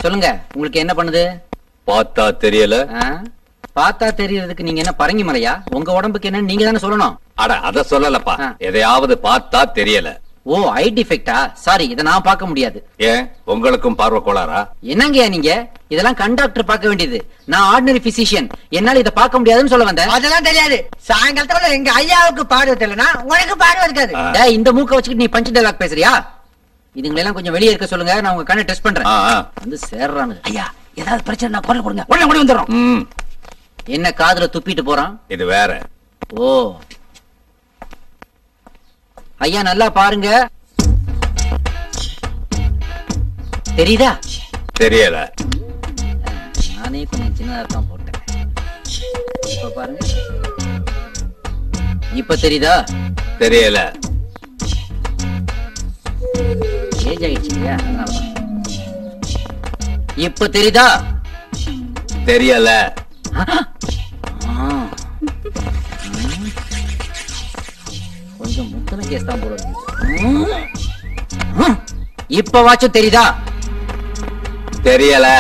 சொல்லுங்க உங்களுக்கு என்ன பண்ணுது பார்த்தா தெரியல ஆ? பார்த்தா தெரியறதுக்கு நீங்க என்ன பரங்கி மலையா உங்க உடம்புக்கு என்ன நீங்க தானே சொல்லணும் அட அத சொல்லலப்பா ஆ. எதையாவது பார்த்தா தெரியல ஓ ஐ டிஃபெக்டா சாரி இதை நான் பார்க்க முடியாது ஏன் உங்களுக்கும் பார்வை கோளாரா என்னங்கய்யா நீங்க இதெல்லாம் கண்டாக்டர் பார்க்க வேண்டியது நான் ஆர்டினரி பிசிஷியன் என்னால இதை பார்க்க முடியாதுன்னு சொல்ல வந்தேன் அதெல்லாம் தெரியாது சாயங்காலத்துல எங்க ஐயாவுக்கு பார்வை தெரியலனா உனக்கு பார்வை இருக்காது ஆ. டேய், இந்த மூக்க வச்சுக்கிட்டு நீ பஞ்சு டைலாக் பேசுறியா இதுங்களெல்லாம் கொஞ்சம் வெளியே இருக்க சொல்லுங்க நான் உங்க கண்ணை டெஸ்ட் பண்றேன் ஆ, ஆ. வந்து சேர்றானு ஐயா ஏதாவது பிரச்சனை நான் குரல் கொடுங்க உடனே ஓடி வந்துடுறோம் ம், என்ன காதுல துப்பிட்டு போறான் இது வேற ஓ ஐயா நல்லா பாருங்க தெரியுதா தெரியல நானே கொஞ்சம் சின்னதா தான் போட்டேன் இப்ப பாருங்க இப்ப தெரியுதா தெரியல ஏஜ் ஆயிடுச்சு இல்லையா அதனாலதான். இப்ப தெரியுதா தெரியல ஆ. ம். கொஞ்சம் முத்தன கேஸ் தான் போல இருக்கு ம். ம். இப்ப வாச்சும் தெரியுதா தெரியல